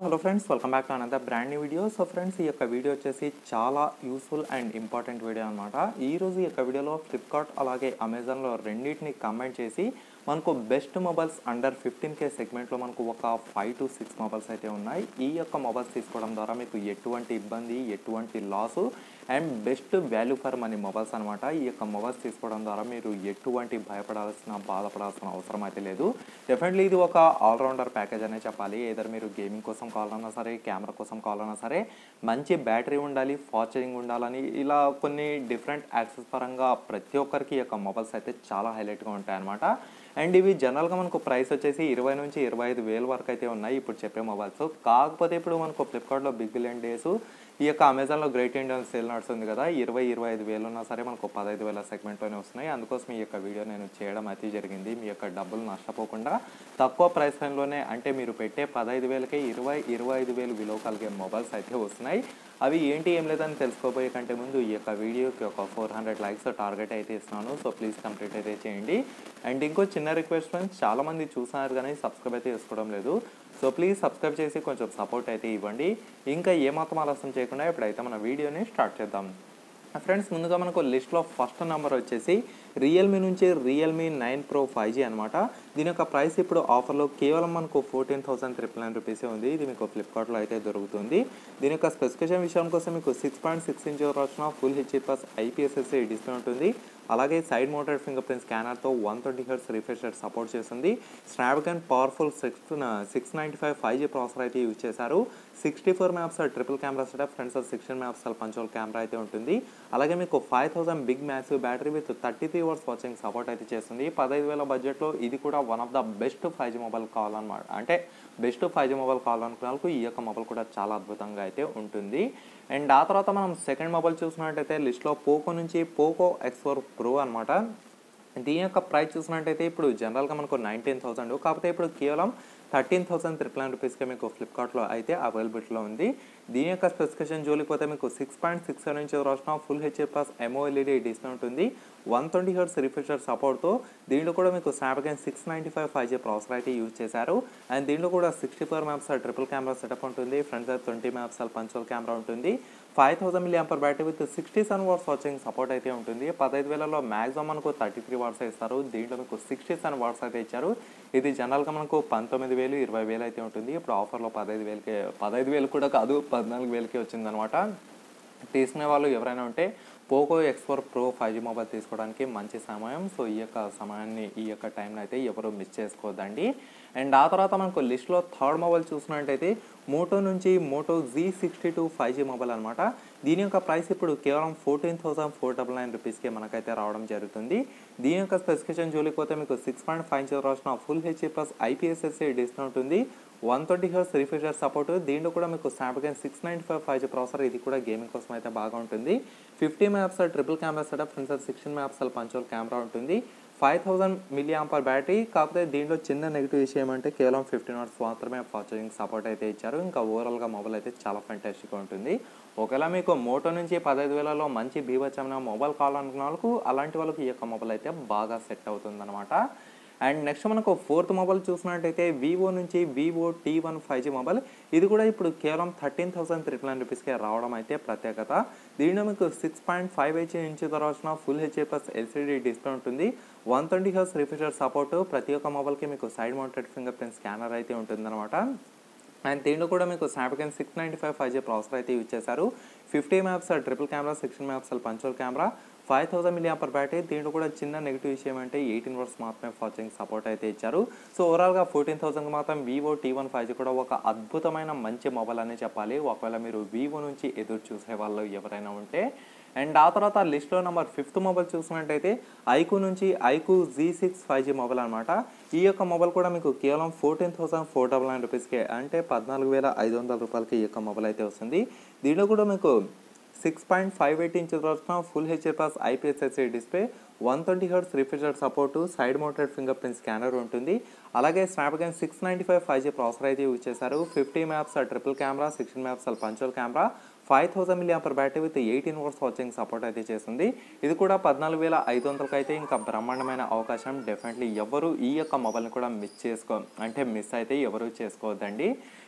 hello friends welcome back to another brand new video so friends ఈ యొక్క video వచ్చేసి చాలా యూస్ఫుల్ అండ్ ఇంపార్టెంట్ వీడియో అనమాట ఈ రోజు ఈ యొక్క వీడియోలో ఫ్లిప్కార్ట్ అలాగే అమెజాన్లో రెండింటిని కంబైన్ చేసి మనకు best mobiles under fifteen K సెగ్మెంట్లో మనకు ఒక ఫైవ్ టు సిక్స్ మొబైల్స్ అయితే ఉన్నాయి ఈ యొక్క మొబైల్స్ తీసుకోవడం ద్వారా మీకు ఎటువంటి ఇబ్బంది ఎటువంటి loss and best value for money mobiles అనమాట ఈ యొక్క మొబైల్స్ తీసుకోవడం ద్వారా మీరు ఎటువంటి భయపడాల్సిన బాధపడాల్సిన అవసరం అయితే లేదు డెఫినెట్లీ ఇది ఒక ఆల్రౌండర్ ప్యాకేజ్ అనే చెప్పాలి ఏదర్ మీరు గేమింగ్ కోసం కావాలన్నా సరే కెమెరా కోసం కావాలన్నా సరే మంచి బ్యాటరీ ఉండాలి ఫార్చరింగ్ ఉండాలని ఇలా కొన్ని డిఫరెంట్ యాక్సెస్ పరంగా ప్రతి ఒక్కరికి ఈ యొక్క మొబైల్స్ అయితే చాలా హైలైట్గా ఉంటాయి అనమాట అండ్ ఇవి జనరల్గా మనకు ప్రైస్ వచ్చేసి ఇరవై నుంచి ఇరవై ఐదు వేల వరకు అయితే ఉన్నాయి ఇప్పుడు చెప్పే మొబైల్స్ కాకపోతే ఇప్పుడు మనకు ఫ్లిప్కార్ట్లో బిగ్ బిలియన్ డేస్ ఈ యొక్క అమెజాన్లో గ్రేట్ ఇండియన్ సేల్ నడుస్తుంది కదా ఇరవై ఇరవై ఐదు వేలు ఉన్నా సరే మనకు పదహైదు వేల సెగ్మెంట్లోనే వస్తున్నాయి అందుకోసం ఈ యొక్క వీడియో నేను చేయడం అయితే జరిగింది మీ యొక్క డబ్బులు నష్టపోకుండా తక్కువ ప్రైస్ లైన్లోనే అంటే మీరు పెట్టే పదహైదు వేలకే ఇరవై ఇరవై ఐదు వేలు విలువ కలిగే మొబైల్స్ అయితే వస్తున్నాయి అవి ఏంటి ఏం లేదని తెలుసుకోబోయే కంటే ముందు ఈ యొక్క వీడియోకి ఒక ఫోర్ హండ్రెడ్ లైక్స్ టార్గెట్ అయితే ఇస్తున్నాను సో ప్లీజ్ కంప్లీట్ అయితే చేయండి అండ్ ఇంకో చిన్న రిక్వెస్ట్ ఫ్రెండ్స్ చాలామంది చూస్తున్నారు కానీ సబ్స్క్రైబ్ అయితే చేసుకోవడం లేదు సో ప్లీజ్ సబ్స్క్రైబ్ చేసి కొంచెం సపోర్ట్ అయితే ఇవ్వండి ఇంకా ఏమాత్రం ఆలస్యం చేయకుండా ఇప్పుడైతే మన వీడియోని స్టార్ట్ చేద్దాం ఫ్రెండ్స్ ముందుగా మనకు లిస్ట్లో ఫస్ట్ నెంబర్ వచ్చేసి రియల్మీ నుంచి Realme nine pro five G అనమాట దీని యొక్క ప్రైస్ ఇప్పుడు ఆఫర్లో కేవలం మనకు ఫోర్టీన్ థౌసండ్ త్రిపుల్ నైన్ రూపీసే ఉంది ఇది మీకు ఫ్లిప్కార్ట్లో అయితే దొరుకుతుంది దీని యొక్క స్పెసిఫికేషన్ విషయం కోసం మీకు సిక్స్ పాయింట్ సిక్స్ ఇంచ్ వచ్చిన ఫుల్ హెచ్ఈ ప్లస్ ఐపీఎస్ఎస్ఏ డిస్ప్లే ఉంటుంది అలాగే సైడ్ మోటెడ్ ఫింగర్ ప్రింట్ స్కానర్తో one twenty hertz refresh rate support చేస్తుంది Snapdragon powerful six six ninety five five G processor అయితే యూజ్ చేశారు sixty four maps triple camera setup front side sixteen maps punch hole camera అయితే ఉంటుంది అలాగే మీకు five thousand big massive battery with thirty three hours watching support అయితే చేస్తుంది పదహైదు వేల బడ్జెట్లో ఇది కూడా one of the best five G mobile కావాలన్నమాట అంటే బెస్ట్ ఫైవ్ జీ మొబైల్ కావాలనుకున్న వాళ్ళకు ఈ యొక్క మొబైల్ కూడా చాలా అద్భుతంగా అయితే ఉంటుంది అండ్ ఆ తర్వాత మనం సెకండ్ మొబైల్ చూసినట్టయితే లిస్ట్లో పోకో నుంచి పోకో ఎక్స్ ఫోర్ ప్రో అనమాట దీని యొక్క ప్రైస్ చూసినట్టయితే ఇప్పుడు జనరల్గా మనకు నైన్టీన్ థౌసండ్ కాకపోతే ఇప్పుడు కేవలం థర్టీన్ థౌసండ్ త్రిపుల్ నైన్ రూపీస్కి మీకు ఫ్లిప్కార్ట్లో అయితే అవైలబిలిటీలో ఉంది దీని యొక్క స్పెసిఫికేషన్ జోలికి పోతే మీకు six point six seven inch రాసిన full HD plus AMOLED display ఉంటుంది వన్ ట్వంటీ హెర్ట్స్ రిఫ్రెషర్ సపోర్ట్తో దీంట్లో కూడా మీకు Snapdragon six ninety five five G processor అయితే యూజ్ చేశారు అండ్ దీంట్లో కూడా sixty four maps triple camera setup ఉంటుంది front side twenty MP punch hole camera ఉంటుంది five thousand milliampere battery with sixty seven watts watching support అయితే ఉంటుంది పదహైదు వేలలో మ్యాక్సిమం మనకు థర్టీ త్రీ వాట్స్ ఇస్తారు దీంట్లో మీకు సిక్స్టీ సెవెన్ వాట్స్ అయితే ఇచ్చారు ఇది జనరల్గా మనకు పంతొమ్మిది వేలు ఇరవై వేలు అయితే ఉంటుంది ఇప్పుడు ఆఫర్లో పదహైదు వేలకే పదహైదు వేలు కూడా కాదు పద్నాలుగు వేలకే వచ్చిందనమాట తీసుకునే వాళ్ళు ఎవరైనా ఉంటే Poco X four Pro five G mobile తీసుకోవడానికి మంచి సమయం సో ఈ యొక్క సమయాన్ని ఈ యొక్క టైంని అయితే ఎవరు మిస్ చేసుకోవద్దండి అండ్ ఆ తర్వాత మనకు లిస్ట్లో థర్డ్ మొబైల్ చూసినట్టయితే మోటో నుంచి Moto G sixty two five G mobile అనమాట దీని యొక్క ప్రైస్ ఇప్పుడు కేవలం fourteen thousand four double nine రూపీస్కి మనకైతే రావడం జరుగుతుంది దీని యొక్క స్పెసిఫికేషన్ జోలికి పోతే మీకు సిక్స్ పాయింట్ ఫైవ్ ఇంచ్ రాసిన ఫుల్ హెచ్ఏ ప్లస్ ఐపీఎస్ఎస్ఏ డిస్ప్లే ఉంటుంది one twenty hertz refresher support దీంట్లో కూడా మీకు Snapdragon six ninety five five G processor ఇది కూడా గేమింగ్ కోసం అయితే బాగా ఉంటుంది fifty MP triple camera setup front side sixteen maps punch hole camera ఉంటుంది five thousand milliampere battery కాకపోతే దీంట్లో చిన్న నెగిటివ్ విషయం అంటే కేవలం ఫిఫ్టీన్ అవర్స్ మాత్రమే ఫార్చరింగ్ సపోర్ట్ అయితే ఇచ్చారు ఇంకా ఓవరాల్గా మొబైల్ అయితే చాలా ఫెంటాస్టిక్గా ఉంటుంది ఒకవేళ మీకు మోటో నుంచి పదహైదు వేలలో మంచి బీభత్సమైన మొబైల్ కావాలనుకున్న వాళ్ళకు అలాంటి వాళ్ళకి ఈ యొక్క మొబైల్ అయితే బాగా సెట్ అవుతుందన్నమాట అండ్ నెక్స్ట్ మనకు ఫోర్త్ మొబైల్ చూసినట్టయితే వివో నుంచి Vivo T one five G mobile ఇది కూడా ఇప్పుడు కేవలం థర్టీన్ థౌసండ్ త్రిపుల్ నైన్ రూపీస్కి రావడం అయితే ప్రత్యేకత దీనిలో మీకు six point five H inch తర్వాత full HD plus LCD display ఉంటుంది one twenty hertz refresher support ప్రతి ఒక్క మొబైల్కి మీకు side mounted fingerprint scanner అయితే ఉంటుందన్నమాట అండ్ దీంట్లో కూడా మీకు Snapdragon six ninety five five G processor అయితే యూజ్ చేశారు fifty MP triple camera sixteen maps punch hole camera five thousand milliampere battery దీంట్లో కూడా చిన్న నెగిటివ్ విషయం అంటే ఎయిటీన్ వర్స్ మాత్రమే వాచింగ్ సపోర్ట్ అయితే ఇచ్చారు సో ఓవరాల్గా ఫోర్టీన్ థౌసండ్ మాత్రం Vivo T one five G కూడా ఒక అద్భుతమైన మంచి మొబైల్ అనే చెప్పాలి ఒకవేళ మీరు వివో నుంచి ఎదురు చూసే వాళ్ళు ఎవరైనా ఉంటే అండ్ ఆ తర్వాత లిస్ట్లో నెంబర్ ఫిఫ్త్ మొబైల్ చూసినట్టయితే ఐకు నుంచి iQOO G six five G mobile అనమాట ఈ యొక్క మొబైల్ కూడా మీకు కేవలం fourteen thousand four double nine రూపీస్కే అంటే పద్నాలుగు వేల ఐదు వందల రూపాయలకి ఈ యొక్క మొబైల్ అయితే వస్తుంది దీంట్లో కూడా మీకు six point five eight inch వచ్చిన full HD plus ఐపీఎస్ఎస్ఏ display one twenty hertz refrigerator support side mounted fingerprint scanner ఉంటుంది అలాగే Snapdragon six ninety five five G processor అయితే యూజ్ చేశారు fifty MP triple camera sixteen maps punch hole camera five thousand milliampere battery with eighteen watts watching support అయితే చేస్తుంది ఇది కూడా పద్నాలుగు వేల ఐదు వందలకి అయితే ఇంకా బ్రహ్మాండమైన అవకాశం డెఫినెట్లీ ఎవరు ఈ యొక్క మొబైల్ని కూడా మిస్ చేసుకో అంటే మిస్ అయితే ఎవరు చేసుకోవద్దండి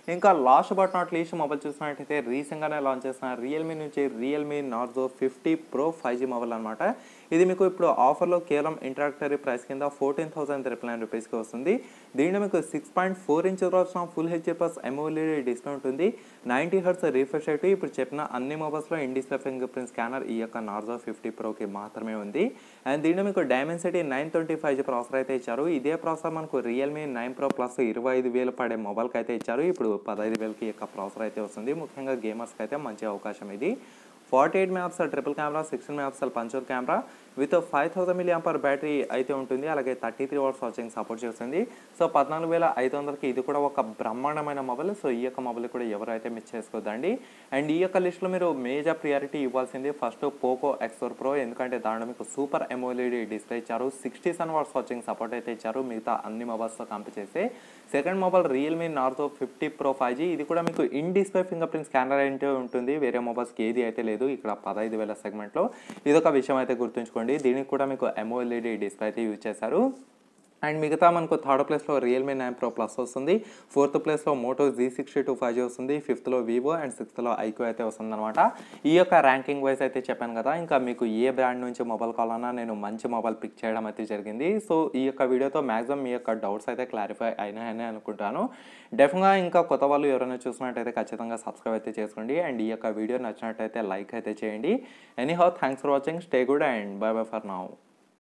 ఇంకా last but not least mobile చూసినట్టయితే రీసెంట్గానే లాంచ్ చేసిన రియల్మీ నుంచి Realme Narzo fifty Pro five G mobile అనమాట ఇది మీకు ఇప్పుడు ఆఫర్లో కేవలం ఇంట్రాక్టరీ ప్రైస్ కింద ఫోర్టీన్ థౌసండ్ త్రిపుల్ నైన్ రూపీస్కి వస్తుంది దీంట్లో మీకు సిక్స్ పాయింట్ ఫోర్ ఇంచ్ వచ్చిన full HD plus AMOLED display ఉంటుంది నైంటీ హర్ట్స్ రీఫ్రెష్ రేట్ ఇప్పుడు చెప్పిన అన్ని మొబైల్స్లో in display fingerprint scanner ఈ యొక్క నార్జో ఫిఫ్టీ ప్రోకి మాత్రమే ఉంది అండ్ దీంట్లో మీకు Dimensity nine twenty five G processor అయితే ఇచ్చారు ఇదే ప్రాసెసర్ మనకు రియల్మీ నైన్ ప్రో ప్లస్ ఇరవై ఐదు వేలు పడే మొబైల్కి అయితే ఇచ్చారు ఇప్పుడు పదహైదు వేలకి ఈ యొక్క ప్రాసెసర్ అయితే వస్తుంది ముఖ్యంగా గేమర్స్కి అయితే మంచి అవకాశం ఇది forty eight megapixel triple camera sixteen megapixel punch hole camera with five thousand milliampere battery అయితే ఉంటుంది అలాగే thirty three hours watching support చేస్తుంది సో పద్నాలుగు వేల ఐదు వందలకి ఇది కూడా ఒక బ్రహ్మాండమైన మొబైల్ సో ఈ యొక్క మొబైల్ కూడా ఎవరైతే మిస్ చేసుకోవద్దండి అండ్ ఈ యొక్క లిస్ట్లో మీరు మేజర్ ప్రియారిటీ ఇవ్వాల్సింది ఫస్ట్ పోకో ఎక్స్ఫోర్ ప్రో ఎందుకంటే దాంట్లో మీకు సూపర్ ఎమోలిడ్ డిస్ప్లే ఇచ్చారు sixty seven watts watching support అయితే ఇచ్చారు మిగతా అన్ని మొబైల్స్తో కంపేర్ చేస్తే second mobile Realme Narzo fifty Pro five G ఇది కూడా మీకు in display fingerprint scanner అయితే ఉంటుంది వేరే మొబైల్స్కి ఏది అయితే లేదు ఇక్కడ పదహైదు వేల సెగ్మెంట్లో ఇది ఒక విషయం అయితే గుర్తుంచుకోండి దీనికి కూడా మీకు ఎమోఎల్ఈడి డిస్ప్లే అయితే యూజ్ చేశారు అండ్ మిగతా మనకు థర్డ్ ప్లేస్లో రియల్మీ నైన్ ప్రో ప్లస్ వస్తుంది ఫోర్త్ ప్లేస్లో Moto G sixty two five G వస్తుంది ఫిఫ్త్లో వివో అండ్ సిక్స్త్లో ఐక్యూ అయితే వస్తుంది అనమాట ఈ యొక్క ర్యాంకింగ్ వైజ్ అయితే చెప్పాను కదా ఇంకా మీకు ఏ బ్రాండ్ నుంచి మొబైల్ కావాలన్నా నేను మంచి మొబైల్ పిక్ చేయడం అయితే జరిగింది సో ఈ యొక్క వీడియోతో మ్యాక్సిమం మీ యొక్క డౌట్స్ అయితే క్లారిఫై అయినాయని అనుకుంటాను డెఫినెట్గా ఇంకా కొత్త వాళ్ళు ఎవరైనా చూసినట్టయితే ఖచ్చితంగా సబ్స్క్రైబ్ అయితే చేసుకోండి అండ్ ఈ యొక్క వీడియో నచ్చినట్టయితే లైక్ అయితే చేయండి anyhow thanks for watching stay good and bye bye for now